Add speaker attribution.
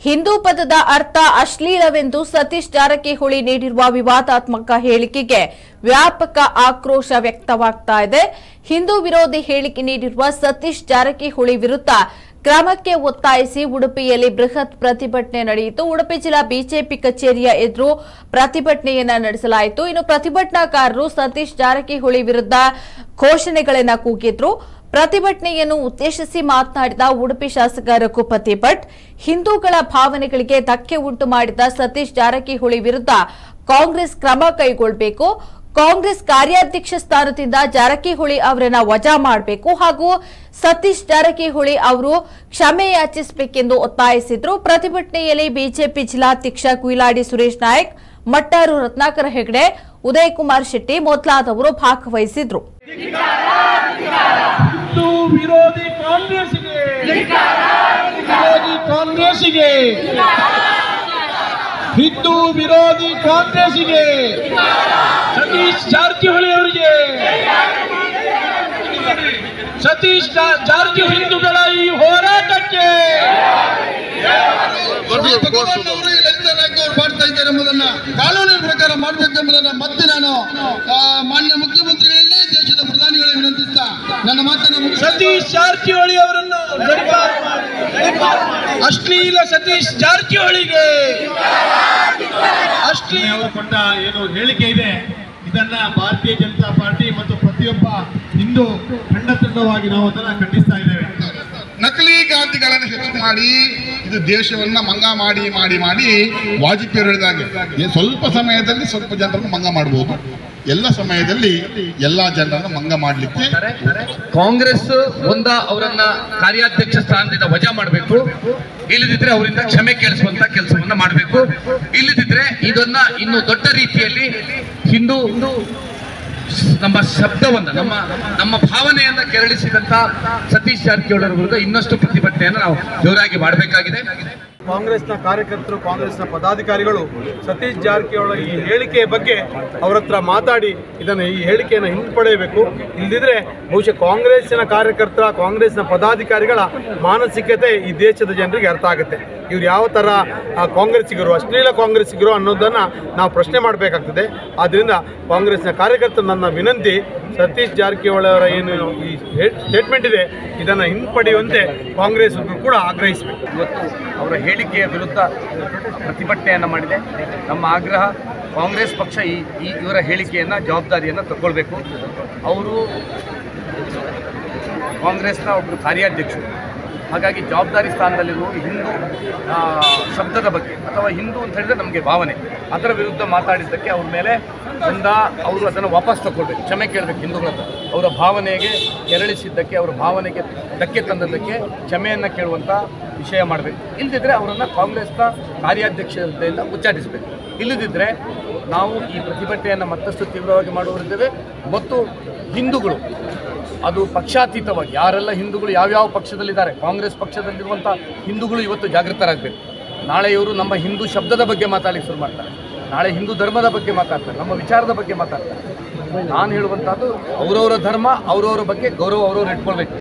Speaker 1: ಹಿಂದೂ ಪದದ ಅರ್ಥ ಅಶ್ಲೀಲವೆಂದು ಸತೀಶ್ ಜಾರಕಿಹೊಳಿ ನೀಡಿರುವ ವಿವಾದಾತ್ಮಕ ಹೇಳಿಕೆಗೆ ವ್ಯಾಪಕ ಆಕ್ರೋಶ ವ್ಯಕ್ತವಾಗ್ತಾ ಇದೆ ಹಿಂದೂ ವಿರೋಧಿ ಹೇಳಿಕೆ ನೀಡಿರುವ ಸತೀಶ್ ಜಾರಕಿಹೊಳಿ ವಿರುದ್ಧ ಕ್ರಮಕ್ಕೆ ಒತ್ತಾಯಿಸಿ ಉಡುಪಿಯಲ್ಲಿ ಬೃಹತ್ ಪ್ರತಿಭಟನೆ ನಡೆಯಿತು ಉಡುಪಿ ಜಿಲ್ಲಾ ಬಿಜೆಪಿ ಕಚೇರಿಯ ಎದುರು ಪ್ರತಿಭಟನೆಯನ್ನ ನಡೆಸಲಾಯಿತು ಇನ್ನು ಪ್ರತಿಭಟನಾಕಾರರು ಸತೀಶ್ ಜಾರಕಿಹೊಳಿ ವಿರುದ್ಧ ಘೋಷಣೆಗಳನ್ನ ಕೂಗಿದ್ರು ಪ್ರತಿಭಟನೆಯನ್ನು ಉದ್ದೇಶಿಸಿ ಮಾತನಾಡಿದ ಉಡುಪಿ ಶಾಸಕ ರಘುಪತಿ ಭಟ್ ಹಿಂದೂಗಳ ಭಾವನೆಗಳಿಗೆ ಧಕ್ಕೆ ಉಂಟು ಮಾಡಿದ ಸತೀಶ್ ಜಾರಕಿಹೊಳಿ ವಿರುದ್ಧ ಕಾಂಗ್ರೆಸ್ ಕ್ರಮ ಕೈಗೊಳ್ಳಬೇಕು ಕಾಂಗ್ರೆಸ್ ಕಾರ್ಯಾಧ್ಯಕ್ಷ ಸ್ಥಾನದಿಂದ ಜಾರಕಿಹೊಳಿ ಅವರನ್ನ ವಜಾ ಮಾಡಬೇಕು ಹಾಗೂ ಸತೀಶ್ ಜಾರಕಿಹೊಳಿ ಅವರು ಕ್ಷಮೆ ಯಾಚಿಸಬೇಕೆಂದು ಒತ್ತಾಯಿಸಿದ್ರು ಪ್ರತಿಭಟನೆಯಲ್ಲಿ ಬಿಜೆಪಿ ಜಿಲ್ಲಾಧ್ಯಕ್ಷ ಕುಯಿಲಾಡಿ ಸುರೇಶ್ ನಾಯಕ್ ಮಟ್ಟಾರು ರತ್ನಾಕರ ಹೆಗಡೆ ಉದಯ್ ಕುಮಾರ್ ಶೆಟ್ಟಿ ಮೊದಲಾದವರು ಭಾಗವಹಿಸಿದ್ರು
Speaker 2: ಹಿಂದೂ ವಿರೋಧಿ ಕಾಂಗ್ರೆಸ್ಗೆ ವಿರೋಧಿ ಕಾಂಗ್ರೆಸ್ಗೆ ಹಿಂದೂ ವಿರೋಧಿ ಕಾಂಗ್ರೆಸ್ಗೆ ಸತೀಶ್ ಜಾರಕಿಹೊಳಿ ಅವರಿಗೆ ಸತೀಶ್ ಜಾ- ಜಾರಕಿಹೊಳಿ ಹಿಂದೂಗಳ ಈ ಹೋರಾಟಕ್ಕೆ
Speaker 3: ಭಗವಾನ್ ಅವರು ಈ ಲಲಿತ ನಾಯ್ಕ ಅವರು ಮಾಡ್ತಾ ಇದ್ದಾರೆ ಎಂಬುದನ್ನ ಕಾನೂನಿನ ಪ್ರಕಾರ ಮಾಡಬೇಕೆಂಬುದನ್ನ ಮತ್ತೆ ನಾನು ಆ, ಮಾನ್ಯ ಮುಖ್ಯಮಂತ್ರಿಗಳಲ್ಲಿ ದೇಶದ ಪ್ರಧಾನಿಗಳಿಗೆ ವಿನಂತಿಸ್ತಾ ನನ್ನ ಮಾತನ್ನು ಮುಗಿಸ್ತೇನೆ.
Speaker 2: ಸತೀಶ್ ಜಾರಕಿಹೊಳಿ ಅವರನ್ನು ಗಡಿಪಾರು ಮಾಡಿ. ಅಶ್ಲೀಲ ಸತೀಶ್ ಜಾರಕಿಹೊಳಿಗೆ ಅಶ್ಲೀಲ
Speaker 4: ಅವರು ಕೊಟ್ಟ ಏನು ಹೇಳಿಕೆ ಇದೆ ಇದನ್ನ ಭಾರತೀಯ ಜನತಾ ಪಾರ್ಟಿ ಮತ್ತು ಪ್ರತಿಯೊಬ್ಬ ಹಿಂದೂ ಖಂಡ ತಂಡವಾಗಿ ನಾವು ಅದನ್ನ ಖಂಡಿಸ್ತಾ ಇದ್ದೇವೆ
Speaker 3: ನಕಲಿ ಗಾಂಧಿಗಳನ್ನು ಹೆಚ್ಚು ಮಾಡಿ ಇದು ದೇಶವನ್ನ ಮಂಗ ಮಾಡಿ ಮಾಡಿ ಮಾಡಿ ವಾಜಪೇಯಿ ಹೇಳಿದಾಗೆ ಏ ಸ್ವಲ್ಪ ಸಮಯದಲ್ಲಿ ಸ್ವಲ್ಪ ಜನರನ್ನು ಮಂಗ ಮಾಡಬಹುದು ಎಲ್ಲ ಸಮಯದಲ್ಲಿ ಎಲ್ಲಾ ಜನರನ್ನು ಮಂಗ ಮಾಡಲಿಕ್ಕೆ
Speaker 5: ಕಾಂಗ್ರೆಸ್ ಒಂದ ಅವರನ್ನ ಕಾರ್ಯಾಧ್ಯಕ್ಷ ಸ್ಥಾನದಿಂದ ವಜಾ ಮಾಡಬೇಕು ಇಲ್ಲದಿದ್ರೆ ಅವರಿಂದ ಕ್ಷಮೆ ಕೇಳಿಸುವಂತ ಕೆಲಸವನ್ನ ಮಾಡಬೇಕು ಇಲ್ಲದಿದ್ರೆ ಇದನ್ನ ಇನ್ನು ದೊಡ್ಡ ರೀತಿಯಲ್ಲಿ ಹಿಂದೂ ನಮ್ಮ ಶಬ್ದವನ್ನ ನಮ್ಮ ನಮ್ಮ ಭಾವನೆಯನ್ನ ಕೆರಳಿಸಿದಂತ ಸತೀಶ್ ಜಾರಕಿಹೊಳಿ ಅವರ ವಿರುದ್ಧ ಇನ್ನಷ್ಟು ಪ್ರತಿಭಟನೆಯನ್ನು ನಾವು ಜೋರಾಗಿ ಮಾಡಬೇಕಾಗಿದೆ
Speaker 6: ಕಾಂಗ್ರೆಸ್ನ ಕಾರ್ಯಕರ್ತರು ಕಾಂಗ್ರೆಸ್ನ ಪದಾಧಿಕಾರಿಗಳು ಸತೀಶ್ ಜಾರಕಿಹೊಳಿ ಈ ಹೇಳಿಕೆಯ ಬಗ್ಗೆ ಅವರ ಹತ್ರ ಮಾತಾಡಿ ಇದನ್ನು ಈ ಹೇಳಿಕೆಯನ್ನು ಹಿಂಪಡೆಯಬೇಕು ಇಲ್ಲದಿದ್ರೆ ಬಹುಶಃ ಕಾಂಗ್ರೆಸ್ಸಿನ ಕಾರ್ಯಕರ್ತರ ಕಾಂಗ್ರೆಸ್ನ ಪದಾಧಿಕಾರಿಗಳ ಮಾನಸಿಕತೆ ಈ ದೇಶದ ಜನರಿಗೆ ಅರ್ಥ ಆಗುತ್ತೆ ಇವ್ರು ಯಾವ ಥರ ಆ, ಕಾಂಗ್ರೆಸ್ಸಿಗರು ಅಶ್ಲೀಲ ಕಾಂಗ್ರೆಸ್ಸಿಗರು ಅನ್ನೋದನ್ನು ನಾವು ಪ್ರಶ್ನೆ ಮಾಡಬೇಕಾಗ್ತದೆ ಆದ್ದರಿಂದ ಕಾಂಗ್ರೆಸ್ನ ಕಾರ್ಯಕರ್ತರ ನನ್ನ ವಿನಂತಿ ಸತೀಶ್ ಜಾರಕಿಹೊಳಿ ಅವರ ಏನು ಈ ಸ್ಟೇಟ್ಮೆಂಟ್ ಇದೆ ಇದನ್ನು ಹಿಂಪಡೆಯುವಂತೆ ಕಾಂಗ್ರೆಸ್ ಕೂಡ ಆಗ್ರಹಿಸಬೇಕು
Speaker 5: ಇವತ್ತು ಅವರ ಹೇಳಿಕೆಯ ವಿರುದ್ಧ ಪ್ರತಿಭಟನೆಯನ್ನು ಮಾಡಿದೆ ನಮ್ಮ ಆಗ್ರಹ ಕಾಂಗ್ರೆಸ್ ಪಕ್ಷ ಈ ಈ ಇವರ ಹೇಳಿಕೆಯನ್ನು ಜವಾಬ್ದಾರಿಯನ್ನು ತಗೊಳ್ಬೇಕು ಅವರು ಕಾಂಗ್ರೆಸ್ನ ಒಬ್ಬರು ಕಾರ್ಯಾಧ್ಯಕ್ಷರು ಹಾಗಾಗಿ ಜವಾಬ್ದಾರಿ ಸ್ಥಾನದಲ್ಲಿರುವ ಹಿಂದೂ ಆ, ಶಬ್ದದ ಬಗ್ಗೆ ಅಥವಾ ಹಿಂದೂ ಅಂತ ಹೇಳಿದ್ರೆ ನಮಗೆ ಭಾವನೆ ಅದರ ವಿರುದ್ಧ ಮಾತಾಡಿದ್ದಕ್ಕೆ ಅವ್ರ ಮೇಲೆ ಒಂದ ಅವರು ಅದನ್ನು ವಾಪಸ್ ತಗೊಳ್ಬೇಕು ಕ್ಷಮೆ ಕೇಳಬೇಕು ಹಿಂದೂಗಳ ಹತ್ರ. ಅವರ ಭಾವನೆಗೆ ಕೆರಳಿಸಿದ್ದಕ್ಕೆ ಅವರ ಭಾವನೆಗೆ ಧಕ್ಕೆ ತಂದದ್ದಕ್ಕೆ ಕ್ಷಮೆಯನ್ನು ಕೇಳುವಂಥ ವಿಷಯ ಮಾಡಬೇಕು ಇಲ್ಲದಿದ್ದರೆ ಅವರನ್ನು ಕಾಂಗ್ರೆಸ್ನ ಕಾರ್ಯಾಧ್ಯಕ್ಷ ಹುದ್ದೆಯಿಂದ ಉಚ್ಚಾಟಿಸಬೇಕು ಇಲ್ಲದಿದ್ದರೆ ನಾವು ಈ ಪ್ರತಿಭಟನೆಯನ್ನು ಮತ್ತಷ್ಟು ತೀವ್ರವಾಗಿ ಮಾಡುವರಿದ್ದೇವೆ ಮತ್ತು ಹಿಂದೂಗಳು ಅದು ಪಕ್ಷಾತೀತವಾಗಿ ಯಾರೆಲ್ಲ ಹಿಂದೂಗಳು ಯಾವ್ಯಾವ ಪಕ್ಷದಲ್ಲಿದ್ದಾರೆ ಕಾಂಗ್ರೆಸ್ ಪಕ್ಷದಲ್ಲಿರುವಂಥ ಹಿಂದೂಗಳು ಇವತ್ತು ಜಾಗೃತರಾಗಬೇಕು ನಾಳೆ ಇವರು ನಮ್ಮ ಹಿಂದೂ ಶಬ್ದದ ಬಗ್ಗೆ ಮಾತಾಡಲಿಕ್ಕೆ ಶುರು ಮಾಡ್ತಾರೆ ನಾಳೆ ಹಿಂದೂ ಧರ್ಮದ ಬಗ್ಗೆ ಮಾತಾಡ್ತಾರೆ ನಮ್ಮ ವಿಚಾರದ ಬಗ್ಗೆ ಮಾತಾಡ್ತಾರೆ ನಾನು ಹೇಳುವಂಥದ್ದು ಅವರವರ ಧರ್ಮ ಅವರವರ ಬಗ್ಗೆ ಗೌರವ ಅವರವ್ರು ಇಟ್ಕೊಳ್ಬೇಕು